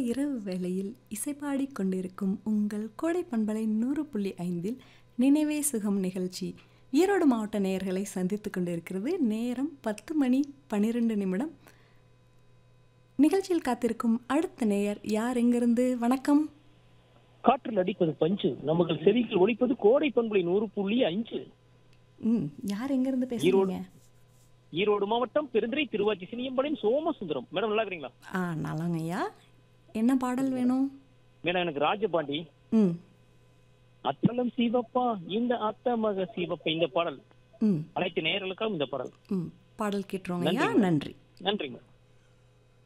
இரவு வேளையில் இசைப்பாடிக் கொண்டிருக்கும் உங்கள் கோடை பண்பலை நூறு புள்ளி ஐந்தில் நினைவே சுகம் நிகழ்ச்சி ஈரோடு மாவட்ட நேயர்களை சந்தித்து கொண்டிருக்கிறது நேரம் பத்து மணி பன்னிரெண்டு நிமிடம் நிகழ்ச்சியில் காத்திருக்கும் அடுத்த நேயர் யார் எங்கிருந்து வணக்கம் காற்றில் அடிப்பது பஞ்சு நமக்கு செவிகள் ஒலிப்பது கோடை பண்புலை நூறு புள்ளி அஞ்சு ம் யார் எங்கிருந்து பேசுறீங்க ஈரோடு மாவட்டம் பெருந்துறை திருவாச்சி சினியம்பாளையம் சோமசுந்தரம் மேடம் நல்லா இருக்கிறீங்களா ஆ நல்லாங்க ஐயா என்ன பாடல் வேணும் மேடம் எனக்கு ராஜபாண்டி ம் அத்தலம் சிவப்பா இந்த அத்த மக சிவப்பா இந்த பாடல் ம் அனைத்து நேயர்களுக்காகவும் இந்த பாடல் ம் பாடல் கேட்டுருவோங்க ஐயா நன்றி நன்றிங்க